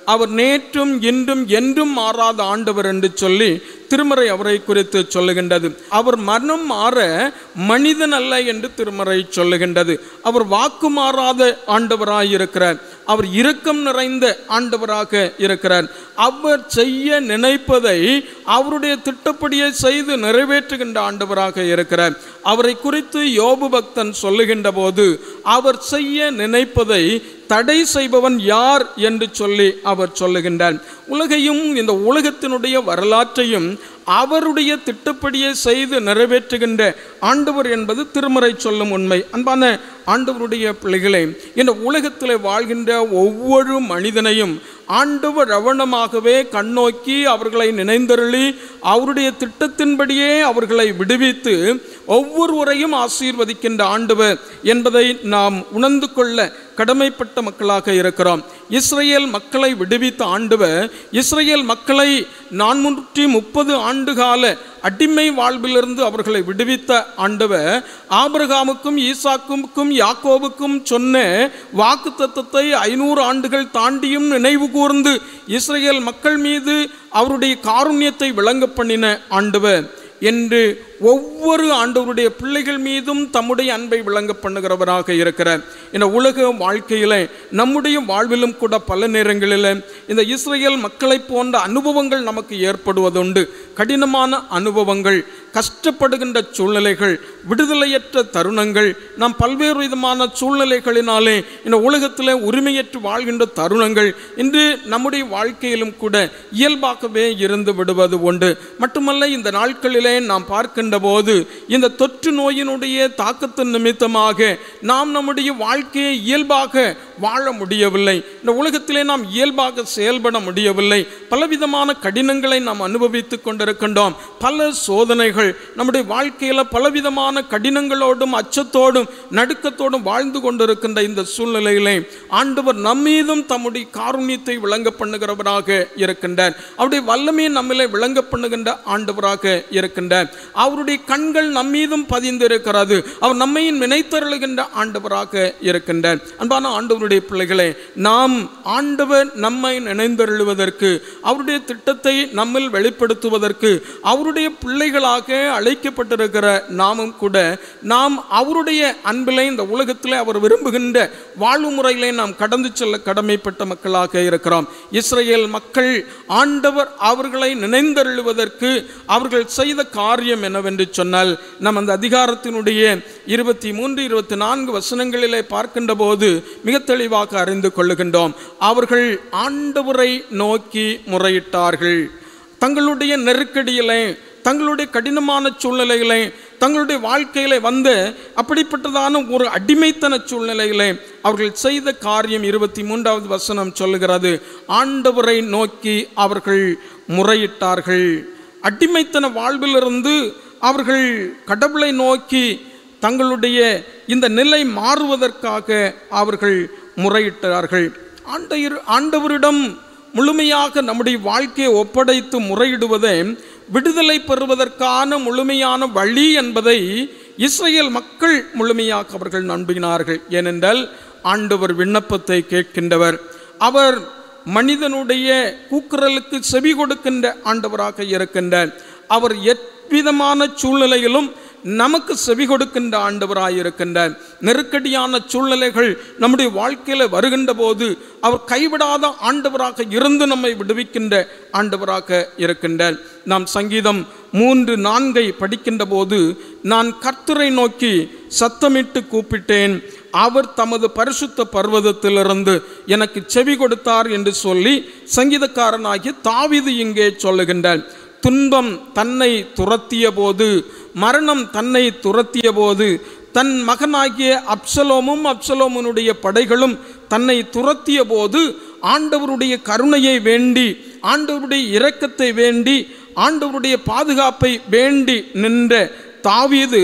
அவர் நேற்றும் இன்றும் என்றும் மாறாத ஆண்டவர் என்று சொல்லி திருமறை அவரை குறித்து சொல்லுகின்றது அவர் மனம் மாற மனிதன் அல்ல என்று திருமறை சொல்லுகின்றது அவர் வாக்கு மாறாத ஆண்டவராய் இருக்கிறார் அவர் இரக்கம் நிறைந்த ஆண்டவராக இருக்கிறார் அவர் செய்ய நினைப்பதை அவருடைய திட்டப்படியே செய்து நிறைவேற்றுகின்ற ஆண்டவராக இருக்கிறார் அவரை குறித்து யோபு பக்தன் சொல்லுகின்ற போது அவர் செய்ய நினைப்பதை தடை செய்பவன் யார் என்று சொல்லி அவர் சொல்லுகின்றார் உலகையும் இந்த உலகத்தினுடைய வரலாற்றையும் அவருடைய திட்டப்படியே செய்து நிறைவேற்றுகின்ற ஆண்டவர் என்பது திருமறை சொல்லும் உண்மை அன்பான ஆண்டவருடைய பிள்ளைகளை இந்த உலகத்தில் வாழ்கின்ற ஒவ்வொரு மனிதனையும் ஆண்டவர் ரவணமாகவே கண்ணோக்கி அவர்களை நினைந்தருளி அவருடைய திட்டத்தின்படியே அவர்களை விடுவித்து ஒவ்வொருவரையும் ஆசீர்வதிக்கின்ற ஆண்டவர் என்பதை நாம் உணர்ந்து கொள்ள கடமைப்பட்ட மக்களாக இருக்கிறோம் இஸ்ரேல் மக்களை விடுவித்த ஆண்டவர் இஸ்ரேல் மக்களை நானூற்றி முப்பது ஆண்டுகால அடிமை வாழ்விலிருந்து அவர்களை விடுவித்த ஆண்டவர் ஆபிரகாமுக்கும் ஈசாக்குக்கும் யாக்கோவுக்கும் சொன்ன வாக்கு தத்தத்தை ஐநூறு ஆண்டுகள் தாண்டியும் நினைவு கூர்ந்து இஸ்ரேல் மக்கள் மீது அவருடைய காருண்யத்தை விளங்க பண்ணின ஆண்டவர் என்று ஒவ்வொரு ஆண்டவருடைய பிள்ளைகள் மீதும் தம்முடைய அன்பை விளங்க பண்ணுகிறவராக இருக்கிறார் இந்த உலக வாழ்க்கையில் நம்முடைய வாழ்விலும் கூட பல நேரங்களில் இந்த இஸ்ரேல் மக்களை போன்ற அனுபவங்கள் நமக்கு ஏற்படுவதுண்டு கடினமான அனுபவங்கள் கஷ்டப்படுகின்ற சூழ்நிலைகள் விடுதலையற்ற தருணங்கள் நாம் பல்வேறு விதமான சூழ்நிலைகளினாலே இந்த உலகத்தில் உரிமையற்று வாழ்கின்ற தருணங்கள் இன்று நம்முடைய வாழ்க்கையிலும் கூட இயல்பாகவே இருந்து விடுவது உண்டு மட்டுமல்ல இந்த நாட்களிலே நாம் பார்க்கின்ற போது இந்த தொற்று நோயினுடைய தாக்கத்தின் நிமித்தமாக நாம் நம்முடைய வாழ்க்கையை இயல்பாக வாழ முடியவில்லை இந்த உலகத்திலே நாம் இயல்பாக செயல்பட முடியவில்லை பலவிதமான கடினங்களை நாம் அனுபவித்துக் கொண்டிருக்கின்றோம் பல சோதனைகள் நம்முடைய வாழ்க்கையில் பலவிதமான கடினங்களோடும் அச்சத்தோடும் நடுக்கத்தோடும் வாழ்ந்து கொண்டிருக்கின்ற இந்த சூழ்நிலையிலே ஆண்டவர் நம்மீதும் தம்முடைய காருண்யத்தை விளங்க பண்ணுகிறவராக இருக்கின்றார் அவருடைய வல்லமையை நம்மிலே விளங்க பண்ணுகின்ற ஆண்டவராக இருக்கின்றார் அவருடைய கண்கள் நம்மீதும் பதிந்திருக்கிறது அவர் நம்மையும் நினைத்தருளுகின்ற ஆண்டவராக இருக்கின்றார் அன்பான ஆண்டவருடைய பிள்ளைகளே நாம் ஆண்டவர் நம்மை நினைந்தருளுவதற்கு அவருடைய திட்டத்தை நம்மில் வெளிப்படுத்துவதற்கு அவருடைய பிள்ளைகளாக அழைக்கப்பட்டிருக்கிற நாமும் கூட நாம் அவருடைய அன்பிலே இந்த உலகத்தில் அவர் விரும்புகின்ற வாழ்வு முறையிலே நாம் கடந்து செல்ல கடமைப்பட்ட மக்களாக இருக்கிறோம் இஸ்ரேல் மக்கள் ஆண்டவர் அவர்களை நினைந்தருளுவதற்கு அவர்கள் செய்த காரியம் என்னவென்று சொன்னால் நம் அந்த அதிகாரத்தினுடைய இருபத்தி மூன்று இருபத்தி நான்கு வசனங்களிலே பார்க்கின்ற போது மிக தெளிவாக அறிந்து கொள்ளுகின்றோம் அவர்கள் ஆண்டவரை நோக்கி முறையிட்டார்கள் தங்களுடைய நெருக்கடியிலே தங்களுடைய கடினமான சூழ்நிலைகளை தங்களுடைய வாழ்க்கையில வந்து அப்படிப்பட்டதான ஒரு அடிமைத்தன சூழ்நிலையிலே அவர்கள் செய்த காரியம் இருபத்தி மூன்றாவது வசனம் சொல்லுகிறது ஆண்டவரை நோக்கி அவர்கள் முறையிட்டார்கள் அடிமைத்தன வாழ்விலிருந்து அவர்கள் கடவுளை நோக்கி தங்களுடைய இந்த நிலை மாறுவதற்காக அவர்கள் முறையிட்டார்கள் ஆண்டையர் ஆண்டவரிடம் முழுமையாக நம்முடைய வாழ்க்கையை ஒப்படைத்து முறையிடுவதே விடுதலை பெறுவதற்கான முழுமையான வழி என்பதை இஸ்ரேல் மக்கள் முழுமையாக அவர்கள் நம்பினார்கள் ஏனென்றால் ஆண்டவர் விண்ணப்பத்தை கேட்கின்றவர் அவர் மனிதனுடைய கூக்குரலுக்கு செவி கொடுக்கின்ற ஆண்டவராக இருக்கின்றார் அவர் எவ்விதமான சூழ்நிலையிலும் நமக்கு செவி கொடுக்கின்ற ஆண்டவராக இருக்கின்றார் நெருக்கடியான சூழ்நிலைகள் நம்முடைய வாழ்க்கையில் வருகின்ற போது அவர் கைவிடாத ஆண்டவராக இருந்து நம்மை விடுவிக்கின்ற ஆண்டவராக இருக்கின்றார் நாம் சங்கீதம் மூன்று நான்கை படிக்கின்ற போது நான் கர்த்தரை நோக்கி சத்தமிட்டு கூப்பிட்டேன் அவர் தமது பரிசுத்த பர்வதத்திலிருந்து எனக்கு செவி கொடுத்தார் என்று சொல்லி சங்கீதக்காரனாகிய தாவிது இங்கே சொல்லுகின்றார் துன்பம் தன்னை துரத்திய போது மரணம் தன்னை துரத்திய போது தன் மகனாகிய அப்சலோமும் அப்சலோமனுடைய படைகளும் தன்னை துரத்திய போது ஆண்டவருடைய கருணையை வேண்டி ஆண்டவருடைய இரக்கத்தை வேண்டி ஆண்டவருடைய பாதுகாப்பை வேண்டி நின்ற தாவீது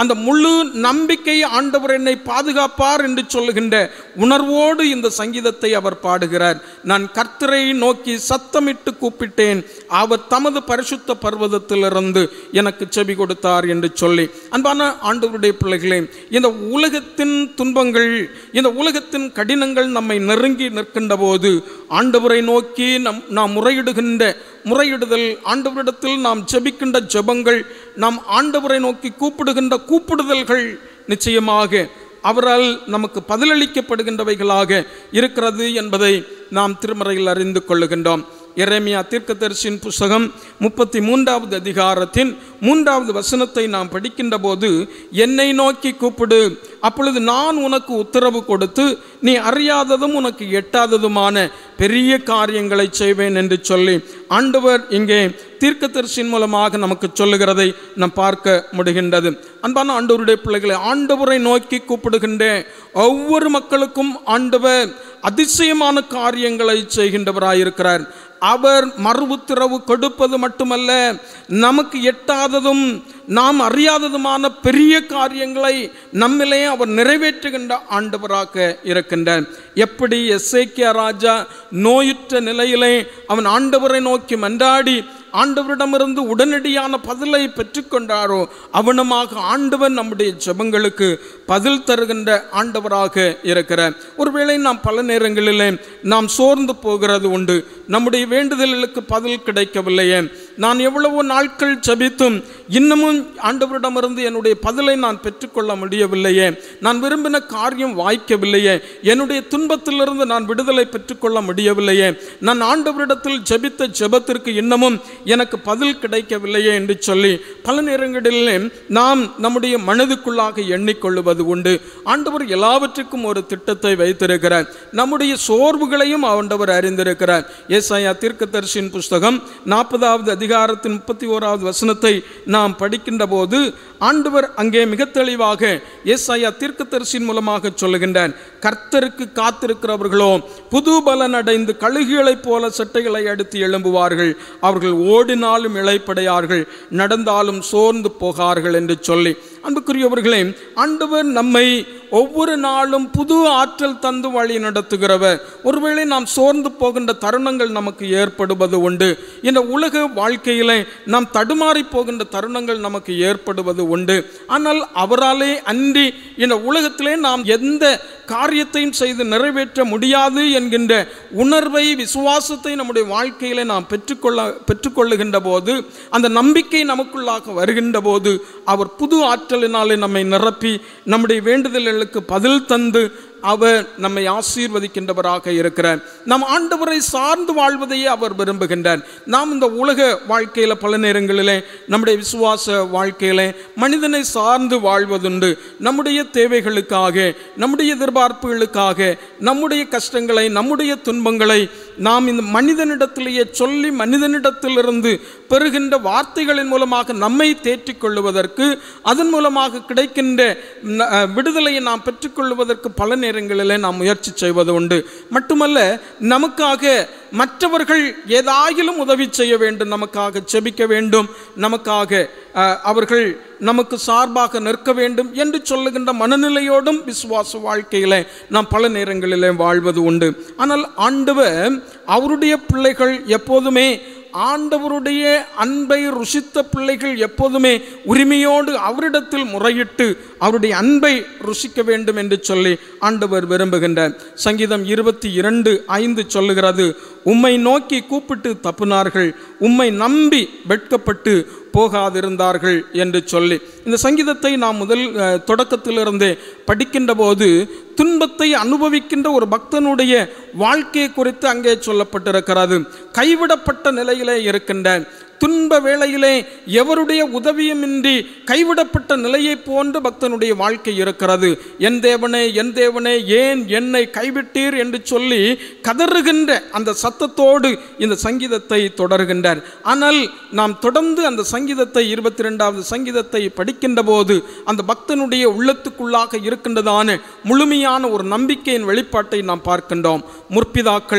அந்த முழு நம்பிக்கை ஆண்டவர் என்னை பாதுகாப்பார் என்று சொல்லுகின்ற உணர்வோடு இந்த சங்கீதத்தை அவர் பாடுகிறார் நான் கர்த்தரை நோக்கி சத்தமிட்டு கூப்பிட்டேன் அவர் தமது பரிசுத்த பர்வதத்திலிருந்து எனக்கு செவி கொடுத்தார் என்று சொல்லி அன்பான ஆண்டவருடைய பிள்ளைகளே இந்த உலகத்தின் துன்பங்கள் இந்த உலகத்தின் கடினங்கள் நம்மை நெருங்கி நிற்கின்ற போது ஆண்டவரை நோக்கி நம் நாம் முறையிடுகின்ற முறையிடுதல் ஆண்டவரிடத்தில் நாம் ஜெபிக்கின்ற ஜெபங்கள் நாம் ஆண்டவரை நோக்கி கூப்பிடுகின்ற கூப்பிடுதல்கள் நிச்சயமாக அவரால் நமக்கு பதிலளிக்கப்படுகின்றவைகளாக இருக்கிறது என்பதை நாம் திருமறையில் அறிந்து கொள்ளுகின்றோம் எரேமியா தீர்க்கதரிசியின் புஸ்தகம் முப்பத்தி மூன்றாவது அதிகாரத்தின் மூன்றாவது வசனத்தை நாம் படிக்கின்ற போது என்னை நோக்கி கூப்பிடு அப்பொழுது நான் உனக்கு உத்தரவு கொடுத்து நீ அறியாததும் உனக்கு எட்டாததுமான பெரிய காரியங்களை செய்வேன் என்று சொல்லி ஆண்டவர் இங்கே தீர்க்கதரிசியின் மூலமாக நமக்கு சொல்லுகிறதை நாம் பார்க்க முடிகின்றது அன்பான ஆண்டவருடைய பிள்ளைகளை ஆண்டவரை நோக்கி கூப்பிடுகின்ற ஒவ்வொரு மக்களுக்கும் ஆண்டவர் அதிசயமான காரியங்களை செய்கின்றவராயிருக்கிறார் அவர் மறு உத்தரவு கொடுப்பது மட்டுமல்ல நமக்கு எட்டாததும் நாம் அறியாததுமான பெரிய காரியங்களை நம்மிலே அவர் நிறைவேற்றுகின்ற ஆண்டவராக இருக்கின்றார் எப்படி எஸ்ஏக்கியா ராஜா நோயுற்ற நிலையிலே அவன் ஆண்டவரை நோக்கி மன்றாடி ஆண்டவரிடமிருந்து உடனடியான பதிலை பெற்றுக்கொண்டாரோ அவனமாக ஆண்டவர் நம்முடைய ஜெபங்களுக்கு பதில் தருகின்ற ஆண்டவராக இருக்கிறார் ஒருவேளை நாம் பல நேரங்களிலே நாம் சோர்ந்து போகிறது உண்டு நம்முடைய வேண்டுதல்களுக்கு பதில் கிடைக்கவில்லையே நான் எவ்வளவோ நாட்கள் ஜெபித்தும் இன்னமும் ஆண்டவரிடமிருந்து என்னுடைய பதிலை நான் பெற்றுக்கொள்ள முடியவில்லையே நான் விரும்பின காரியம் வாய்க்கவில்லையே என்னுடைய துன்பத்திலிருந்து நான் விடுதலை பெற்றுக்கொள்ள முடியவில்லையே நான் ஆண்டவரிடத்தில் ஜெபித்த ஜெபத்திற்கு இன்னமும் எனக்கு பதில் கிடைக்கவில்லையே என்று சொல்லி பல நேரங்களிலே நாம் நம்முடைய மனதுக்குள்ளாக எண்ணிக்கொள்ளுவது உண்டு ஆண்டவர் எல்லாவற்றுக்கும் ஒரு திட்டத்தை வைத்திருக்கிறார் நம்முடைய சோர்வுகளையும் ஆண்டவர் அறிந்திருக்கிறார் ஏசாயா தீர்க்கதரிசியின் புஸ்தகம் நாற்பதாவது அதிகாரத்தின் முப்பத்தி ஓராவது வசனத்தை நாம் படிக்கின்ற போது ஆண்டவர் அங்கே மிக தெளிவாக ஏசாயா தீர்க்கதரிசியின் மூலமாக சொல்லுகின்றார் கர்த்தருக்கு காத்திருக்கிறவர்களோ புது பலன் அடைந்து கழுகுகளைப் போல சட்டைகளை அடுத்து எழும்புவார்கள் அவர்கள் ஓடினாலும் இழைப்படையார்கள் நடந்தாலும் சோர்ந்து போகார்கள் என்று சொல்லி அன்புக்குரியவர்களே ஆண்டவர் நம்மை ஒவ்வொரு நாளும் புது ஆற்றல் தந்து வழி நடத்துகிறவர் ஒருவேளை நாம் சோர்ந்து போகின்ற தருணங்கள் நமக்கு ஏற்படுவது உண்டு இந்த உலக வாழ்க்கையிலே நாம் தடுமாறி போகின்ற தருணங்கள் நமக்கு ஏற்படுவது உண்டு ஆனால் அவராலே அன்றி இந்த உலகத்திலே நாம் எந்த காரியத்தையும் செய்து நிறைவேற்ற முடியாது என்கின்ற உணர்வை விசுவாசத்தை நம்முடைய வாழ்க்கையிலே நாம் பெற்றுக்கொள்ள பெற்றுக்கொள்ளுகின்ற போது அந்த நம்பிக்கை நமக்குள்ளாக வருகின்ற போது அவர் புது ஆற்றலினாலே நம்மை நிரப்பி நம்முடைய வேண்டுதல்களுக்கு பதில் தந்து அவர் நம்மை ஆசீர்வதிக்கின்றவராக இருக்கிறார் நம் ஆண்டவரை சார்ந்து வாழ்வதையே அவர் விரும்புகின்றார் நாம் இந்த உலக வாழ்க்கையில் பல நேரங்களிலே நம்முடைய விசுவாச வாழ்க்கையிலே மனிதனை சார்ந்து வாழ்வதுண்டு நம்முடைய தேவைகளுக்காக நம்முடைய எதிர்பார்ப்புகளுக்காக நம்முடைய கஷ்டங்களை நம்முடைய துன்பங்களை நாம் இந்த மனிதனிடத்திலேயே சொல்லி மனிதனிடத்திலிருந்து பெறுகின்ற வார்த்தைகளின் மூலமாக நம்மை தேற்றிக் கொள்ளுவதற்கு அதன் மூலமாக கிடைக்கின்ற ந- அஹ், விடுதலையை நாம் பெற்றுக்கொள்வதற்கு பல நேரங்களிலே நாம் முயற்சி செய்வது உண்டு மட்டுமல்ல நமக்காக மற்றவர்கள் ஏதாயிலும் உதவி செய்ய வேண்டும் நமக்காக செபிக்க வேண்டும் நமக்காக அஹ், அவர்கள் நமக்கு சார்பாக நிற்க வேண்டும் என்று சொல்லுகின்ற மனநிலையோடும் விசுவாச வாழ்க்கையில நாம் பல நேரங்களிலே வாழ்வது உண்டு ஆனால் ஆண்டவர் அவருடைய பிள்ளைகள் எப்போதுமே ஆண்டவருடைய அன்பை ருசித்த பிள்ளைகள் எப்போதுமே உரிமையோடு அவரிடத்தில் முறையிட்டு அவருடைய அன்பை ருசிக்க வேண்டும் என்று சொல்லி ஆண்டவர் விரும்புகின்றார் சங்கீதம் இருபத்தி இரண்டு ஐந்து சொல்லுகிறது உம்மை நோக்கி கூப்பிட்டு தப்புனார்கள் உம்மை நம்பி வெட்கப்பட்டு போகாதிருந்தார்கள் என்று சொல்லி இந்த சங்கீதத்தை நாம் முதல் அஹ், தொடக்கத்திலிருந்தே படிக்கின்ற போது துன்பத்தை அனுபவிக்கின்ற ஒரு பக்தனுடைய வாழ்க்கையை குறித்து அங்கே சொல்லப்பட்டிருக்கிறது கைவிடப்பட்ட நிலையிலே இருக்கின்ற துன்ப வேளையிலே எவருடைய உதவியுமின்றி கைவிடப்பட்ட நிலையை போன்று பக்தனுடைய வாழ்க்கை இருக்கிறது என் தேவனே என் தேவனே ஏன் என்னை கைவிட்டீர் என்று சொல்லி கதறுகின்ற அந்த சத்தத்தோடு இந்த சங்கீதத்தை தொடர்கின்றார் ஆனால் நாம் தொடர்ந்து அந்த சங்கீதத்தை இருபத்தி ரெண்டாவது சங்கீதத்தை படிக்கின்ற போது அந்த பக்தனுடைய உள்ளத்துக்குள்ளாக இருக்கின்றதான முழுமையான ஒரு நம்பிக்கையின் வெளிப்பாட்டை நாம் பார்க்கின்றோம் முற்பிதாக்கள்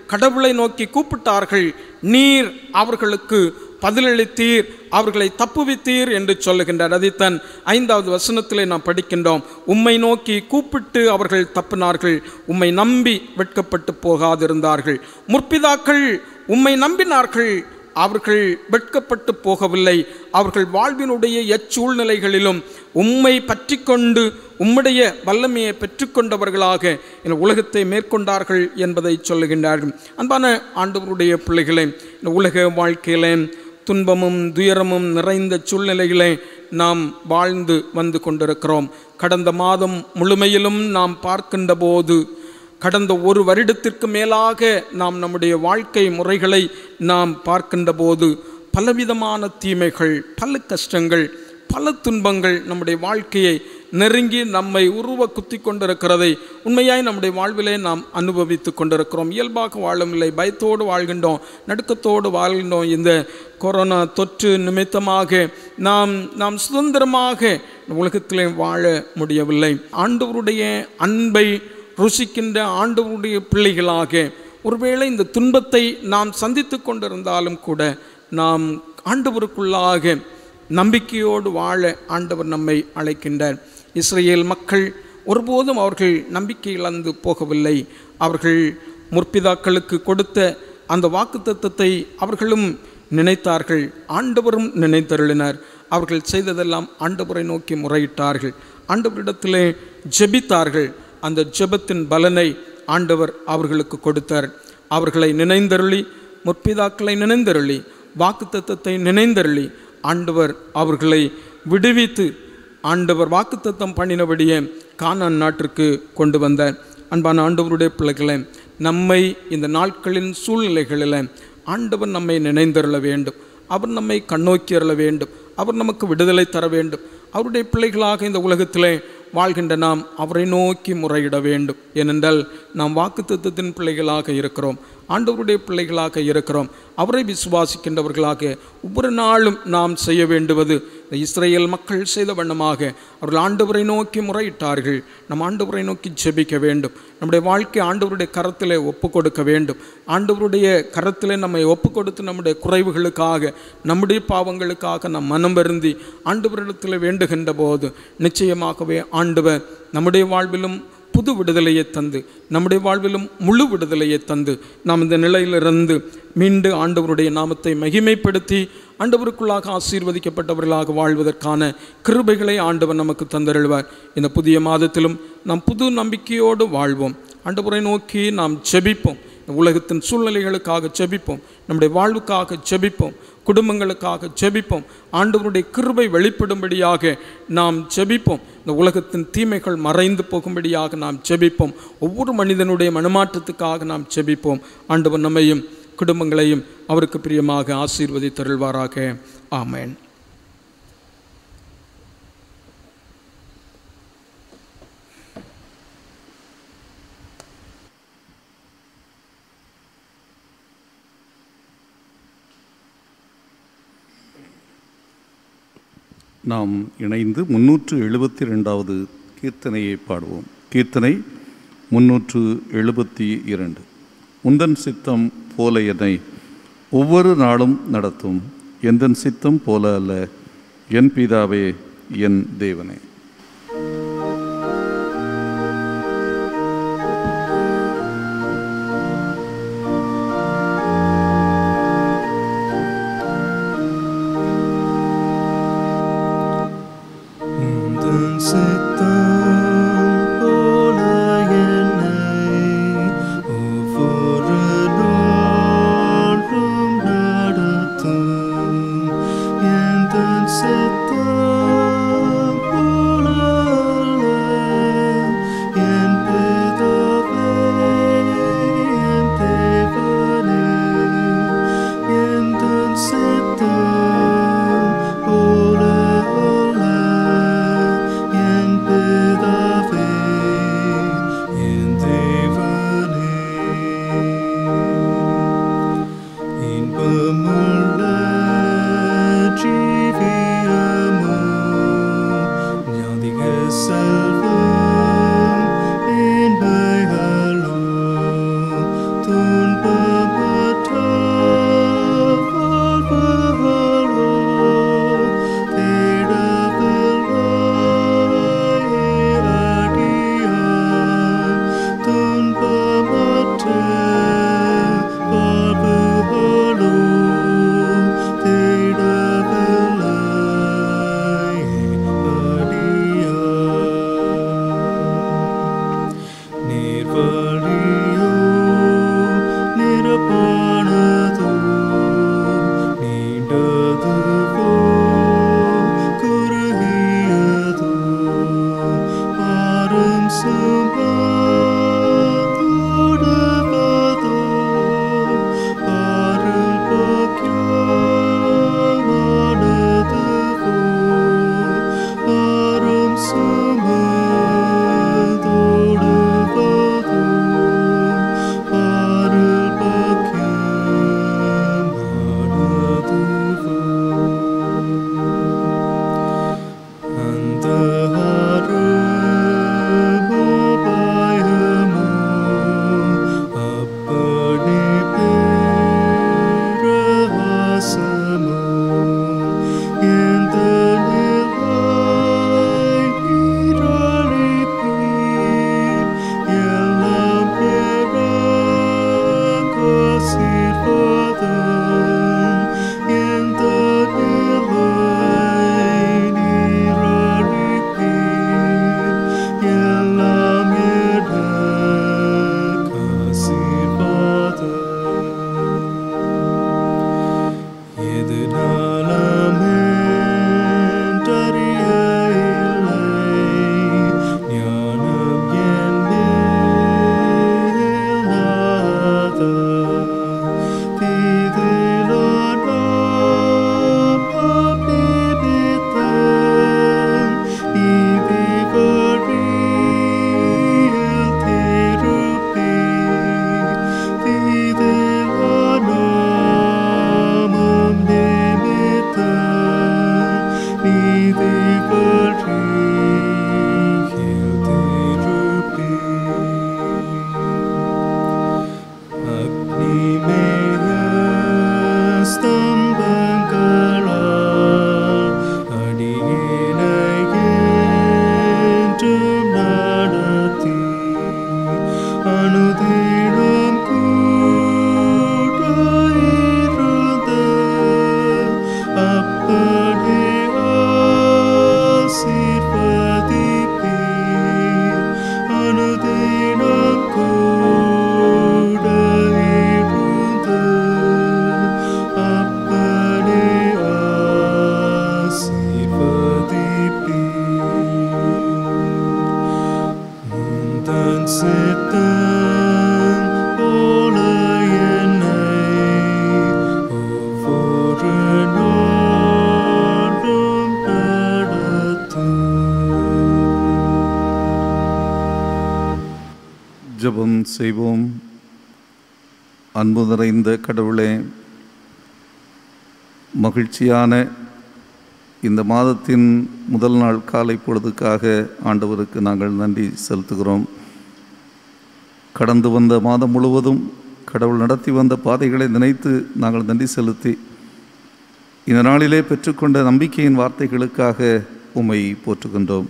கடவுளை நோக்கி கூப்பிட்டார்கள் நீர் அவர்களுக்கு பதிலளித்தீர் அவர்களை தப்புவித்தீர் என்று சொல்லுகின்றார் அதைத்தான் ஐந்தாவது வசனத்திலே நாம் படிக்கின்றோம் உம்மை நோக்கி கூப்பிட்டு அவர்கள் தப்பினார்கள் உம்மை நம்பி வெட்கப்பட்டு போகாதிருந்தார்கள் முற்பிதாக்கள் உம்மை நம்பினார்கள் அவர்கள் வெட்கப்பட்டு போகவில்லை அவர்கள் வாழ்வினுடைய எச்சூழ்நிலைகளிலும் உம்மை பற்றி கொண்டு உம்முடைய வல்லமையை பெற்றுக்கொண்டவர்களாக இந்த உலகத்தை மேற்கொண்டார்கள் என்பதை சொல்லுகின்றார்கள் அன்பான ஆண்டவருடைய பிள்ளைகளே இந்த உலக வாழ்க்கையிலே துன்பமும் துயரமும் நிறைந்த சூழ்நிலையிலே நாம் வாழ்ந்து வந்து கொண்டிருக்கிறோம் கடந்த மாதம் முழுமையிலும் நாம் பார்க்கின்ற போது கடந்த ஒரு வருடத்திற்கு மேலாக நாம் நம்முடைய வாழ்க்கை முறைகளை நாம் பார்க்கின்ற போது பலவிதமான தீமைகள் பல கஷ்டங்கள் பல துன்பங்கள் நம்முடைய வாழ்க்கையை நெருங்கி நம்மை உருவ குத்தி கொண்டிருக்கிறதை உண்மையாய் நம்முடைய வாழ்விலே நாம் அனுபவித்து கொண்டிருக்கிறோம் இயல்பாக வாழவில்லை பயத்தோடு வாழ்கின்றோம் நடுக்கத்தோடு வாழ்கின்றோம் இந்த கொரோனா தொற்று நிமித்தமாக நாம் நாம் சுதந்திரமாக இந்த உலகத்திலே வாழ முடியவில்லை ஆண்டவருடைய அன்பை ருசிக்கின்ற ஆண்டவருடைய பிள்ளைகளாக ஒருவேளை இந்த துன்பத்தை நாம் சந்தித்து கொண்டிருந்தாலும் கூட நாம் ஆண்டவருக்குள்ளாக நம்பிக்கையோடு வாழ ஆண்டவர் நம்மை அழைக்கின்றார் இஸ்ரேல் மக்கள் ஒருபோதும் அவர்கள் நம்பிக்கை இழந்து போகவில்லை அவர்கள் முற்பிதாக்களுக்கு கொடுத்த அந்த வாக்குத்தத்தத்தை அவர்களும் நினைத்தார்கள் ஆண்டவரும் நினைத்தருளினார் அவர்கள் செய்ததெல்லாம் ஆண்டவரை நோக்கி முறையிட்டார்கள் ஆண்டவரிடத்திலே ஜெபித்தார்கள் அந்த ஜெபத்தின் பலனை ஆண்டவர் அவர்களுக்கு கொடுத்தார் அவர்களை நினைந்தருளி முற்பிதாக்களை நினைந்தருளி வாக்குத்தத்தத்தை நினைந்தருளி ஆண்டவர் அவர்களை விடுவித்து ஆண்டவர் வாக்குத்தத்தம் பண்ணினபடியே கானான் நாட்டிற்கு கொண்டு வந்தார் அன்பான ஆண்டவருடைய பிள்ளைகளை நம்மை இந்த நாட்களின் சூழ்நிலைகளில் ஆண்டவர் நம்மை நினைந்தருள வேண்டும் அவர் நம்மை கண்ணோக்கி அருள வேண்டும் அவர் நமக்கு விடுதலை தர வேண்டும் அவருடைய பிள்ளைகளாக இந்த உலகத்திலே வாழ்கின்ற நாம் அவரை நோக்கி முறையிட வேண்டும் ஏனென்றால் நாம் வாக்குத்தத்தத்தின் பிள்ளைகளாக இருக்கிறோம் ஆண்டவருடைய பிள்ளைகளாக இருக்கிறோம் அவரை விசுவாசிக்கின்றவர்களாக ஒவ்வொரு நாளும் நாம் செய்ய வேண்டுவது இந்த இஸ்ரேல் மக்கள் செய்த வண்ணமாக அவர்கள் ஆண்டவரை நோக்கி முறையிட்டார்கள் நம் ஆண்டவரை நோக்கி ஜெபிக்க வேண்டும் நம்முடைய வாழ்க்கை ஆண்டவருடைய கரத்திலே ஒப்பு கொடுக்க வேண்டும் ஆண்டவருடைய கரத்திலே நம்மை ஒப்பு கொடுத்து நம்முடைய குறைவுகளுக்காக நம்முடைய பாவங்களுக்காக நாம் மனம் வருந்தி ஆண்டவரிடத்தில் வேண்டுகின்ற போது நிச்சயமாகவே ஆண்டவர் நம்முடைய வாழ்விலும் புது விடுதலையை தந்து நம்முடைய வாழ்விலும் முழு விடுதலையை தந்து நாம் இந்த நிலையிலிருந்து மீண்டு ஆண்டவருடைய நாமத்தை மகிமைப்படுத்தி ஆண்டவருக்குள்ளாக ஆசீர்வதிக்கப்பட்டவர்களாக வாழ்வதற்கான கிருபைகளை ஆண்டவர் நமக்கு தந்தருள்வார் இந்த புதிய மாதத்திலும் நாம் புது நம்பிக்கையோடு வாழ்வோம் ஆண்டவரை நோக்கி நாம் ஜெபிப்போம் இந்த உலகத்தின் சூழ்நிலைகளுக்காக ஜெபிப்போம் நம்முடைய வாழ்வுக்காக ஜெபிப்போம் குடும்பங்களுக்காக ஜெபிப்போம் ஆண்டவருடைய கிருபை வெளிப்படும்படியாக நாம் ஜெபிப்போம் இந்த உலகத்தின் தீமைகள் மறைந்து போகும்படியாக நாம் ஜெபிப்போம் ஒவ்வொரு மனிதனுடைய மனமாற்றத்துக்காக நாம் ஜெபிப்போம் ஆண்டவர் நம்மையும் குடும்பங்களையும் அவருக்கு பிரியமாக ஆசீர்வதி தருள்வாராக ஆமேன் நாம் இணைந்து முன்னூற்று எழுபத்தி ரெண்டாவது கீர்த்தனையை பாடுவோம் கீர்த்தனை முன்னூற்று எழுபத்தி இரண்டு உந்தன் சித்தம் போல என்னை ஒவ்வொரு நாளும் நடத்தும் எந்தன் சித்தம் போல அல்ல என் பிதாவே என் தேவனே உந்தன் சித்தம் போல என்னை ஒவ்வொரு நாளும் நடத்தும். எந்தன் சித்தம் போல ஜெபம் செய்வோம் அன்பு நிறைந்த கடவுளே மகிழ்ச்சியான இந்த மாதத்தின் முதல் நாள் காலை பொழுதுக்காக ஆண்டவருக்கு நாங்கள் நன்றி செலுத்துகிறோம் கடந்து வந்த மாதம் முழுவதும் கடவுள் நடத்தி வந்த பாதைகளை நினைத்து நாங்கள் நன்றி செலுத்தி இந்த நாளிலே பெற்றுக்கொண்ட நம்பிக்கையின் வார்த்தைகளுக்காக உம்மை போற்றுகின்றோம்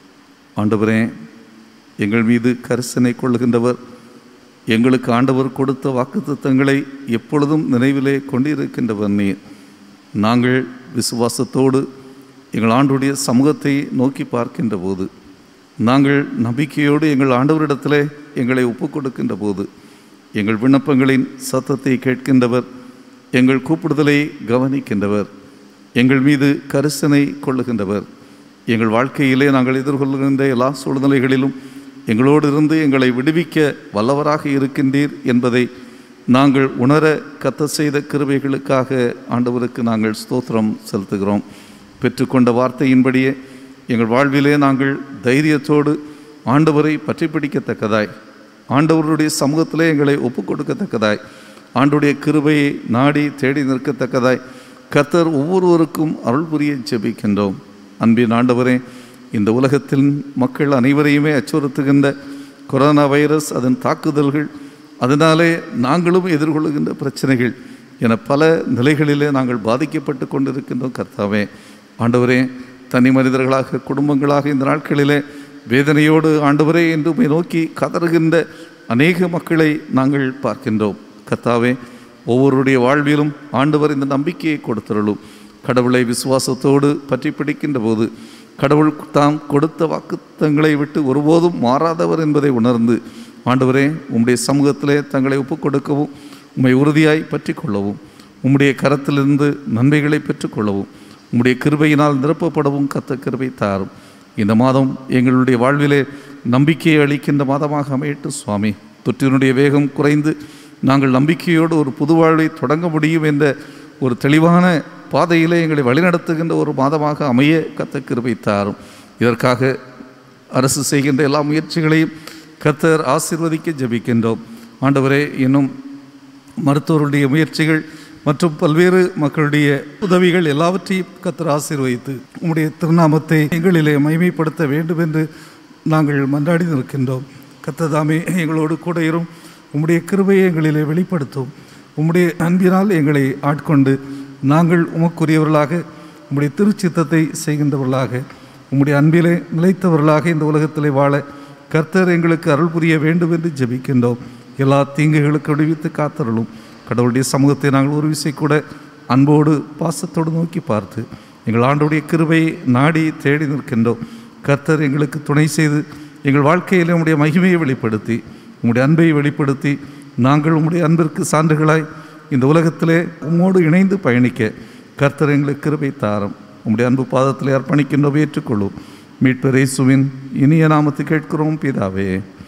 ஆண்டவரே எங்கள் மீது கரிசனை கொள்ளுகின்றவர் எங்களுக்கு ஆண்டவர் கொடுத்த வாக்குத்தத்தங்களை எப்பொழுதும் நினைவிலே கொண்டிருக்கின்றவர் நீர் நாங்கள் விசுவாசத்தோடு எங்கள் ஆண்டுடைய சமூகத்தை நோக்கி பார்க்கின்ற போது நாங்கள் நம்பிக்கையோடு எங்கள் ஆண்டவரிடத்திலே எங்களை ஒப்புக் கொடுக்கின்ற போது எங்கள் விண்ணப்பங்களின் சத்தத்தை கேட்கின்றவர் எங்கள் கூப்பிடுதலை கவனிக்கின்றவர் எங்கள் மீது கரிசனை கொள்ளுகின்றவர் எங்கள் வாழ்க்கையிலே நாங்கள் எதிர்கொள்கின்ற எல்லா சூழ்நிலைகளிலும் எங்களோடு இருந்து எங்களை விடுவிக்க வல்லவராக இருக்கின்றீர் என்பதை நாங்கள் உணர கத்த செய்த கிருபைகளுக்காக ஆண்டவருக்கு நாங்கள் ஸ்தோத்திரம் செலுத்துகிறோம் பெற்றுக்கொண்ட வார்த்தையின்படியே எங்கள் வாழ்விலே நாங்கள் தைரியத்தோடு ஆண்டவரை பற்றி பிடிக்கத்தக்கதாய் ஆண்டவருடைய சமூகத்திலே எங்களை ஒப்புக் கொடுக்கத்தக்கதாய் ஆண்டுடைய கிருபையை நாடி தேடி நிற்கத்தக்கதாய் கர்த்தர் ஒவ்வொருவருக்கும் அருள் புரிய ஜெபிக்கின்றோம் அன்பின் ஆண்டவரே இந்த உலகத்தின் மக்கள் அனைவரையுமே அச்சுறுத்துகின்ற கொரோனா வைரஸ் அதன் தாக்குதல்கள் அதனாலே நாங்களும் எதிர்கொள்ளுகின்ற பிரச்சனைகள் என பல நிலைகளிலே நாங்கள் பாதிக்கப்பட்டு கொண்டிருக்கின்றோம் கர்த்தாவே ஆண்டவரே தனி மனிதர்களாக குடும்பங்களாக இந்த நாட்களிலே வேதனையோடு ஆண்டவரே என்று உம்மை நோக்கி கதறுகின்ற அநேக மக்களை நாங்கள் பார்க்கின்றோம் கர்த்தாவே ஒவ்வொருடைய வாழ்விலும் ஆண்டவர் இந்த நம்பிக்கையை கொடுத்தருளும் கடவுளை விசுவாசத்தோடு பற்றி பிடிக்கின்ற போது கடவுள் தாம் கொடுத்த வாக்குத்தங்களை விட்டு ஒருபோதும் மாறாதவர் என்பதை உணர்ந்து ஆண்டவரே உம்முடைய சமூகத்திலே தங்களை ஒப்புக் கொடுக்கவும் உம்மை உறுதியாய் பற்றி கொள்ளவும் உம்முடைய கரத்திலிருந்து நன்மைகளை பெற்றுக்கொள்ளவும் உம்முடைய கிருபையினால் நிரப்பப்படவும் கத்த கிருபை தாரும் இந்த மாதம் எங்களுடைய வாழ்விலே நம்பிக்கையை அளிக்கின்ற மாதமாக அமையட்டு சுவாமி தொற்றினுடைய வேகம் குறைந்து நாங்கள் நம்பிக்கையோடு ஒரு புது வாழ்வை தொடங்க முடியும் என்ற ஒரு தெளிவான பாதையிலே எங்களை வழிநடத்துகின்ற ஒரு மாதமாக அமைய கத்த கிருபை தாரும் இதற்காக அரசு செய்கின்ற எல்லா முயற்சிகளையும் கர்த்தர் ஆசீர்வதிக்க ஜெபிக்கின்றோம் ஆண்டவரே இன்னும் மருத்துவருடைய முயற்சிகள் மற்றும் பல்வேறு மக்களுடைய உதவிகள் எல்லாவற்றையும் கத்தர் ஆசீர்வதித்து உம்முடைய திருநாமத்தை எங்களிலே மைமைப்படுத்த வேண்டும் என்று நாங்கள் மன்றாடி நிற்கின்றோம் கத்ததாமே எங்களோடு கூட இரும் உம்முடைய கிருபையை எங்களிலே வெளிப்படுத்தும் உம்முடைய அன்பினால் எங்களை ஆட்கொண்டு நாங்கள் உமக்குரியவர்களாக உம்முடைய திருச்சித்தத்தை செய்கின்றவர்களாக உம்முடைய அன்பிலே நிலைத்தவர்களாக இந்த உலகத்திலே வாழ கர்த்தர் எங்களுக்கு அருள் புரிய வேண்டும் என்று ஜெபிக்கின்றோம் எல்லா தீங்குகளுக்கு விடுவித்து காத்தருளும் கடவுளுடைய சமூகத்தை நாங்கள் ஒரு விசை கூட அன்போடு பாசத்தோடு நோக்கி பார்த்து எங்கள் ஆண்டுடைய கிருபையை நாடி தேடி நிற்கின்றோம் கர்த்தர் எங்களுக்கு துணை செய்து எங்கள் வாழ்க்கையில் உம்முடைய மகிமையை வெளிப்படுத்தி உம்முடைய அன்பை வெளிப்படுத்தி நாங்கள் உம்முடைய அன்பிற்கு சான்றுகளாய் இந்த உலகத்திலே உம்மோடு இணைந்து பயணிக்க கர்த்தர் எங்களுக்கு கிருபை தாரம் உம்முடைய அன்பு பாதத்திலே அர்ப்பணிக்கின்றோம் ஏற்றுக்கொள்ளும் மீட்பர் இயேசுவின் இனிய நாமத்தை கேட்கிறோம் பிதாவே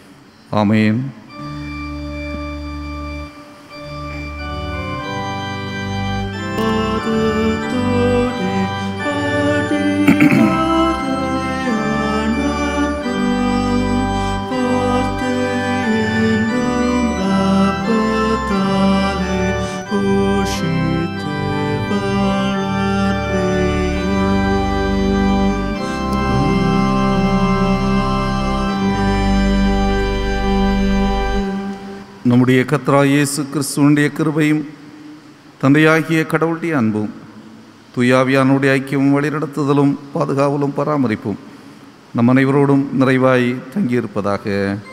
ஆமேன் பாதத்தோடே அடியாரை அனுப்பும் வார்த்தையென்றும் அப்பத்தாலே போஷித்து வளர்ப்பேயும் நம்முடைய கத்ரா இயேசு கிறிஸ்துவனுடைய கிருபையும் தந்தையாகிய கடவுளுடைய அன்பும் துயாவியானுடைய ஐக்கியமும் வழிநடத்துதலும் பாதுகாவலும் பராமரிப்பும் நம் அனைவரோடும் நிறைவாய் தங்கியிருப்பதாக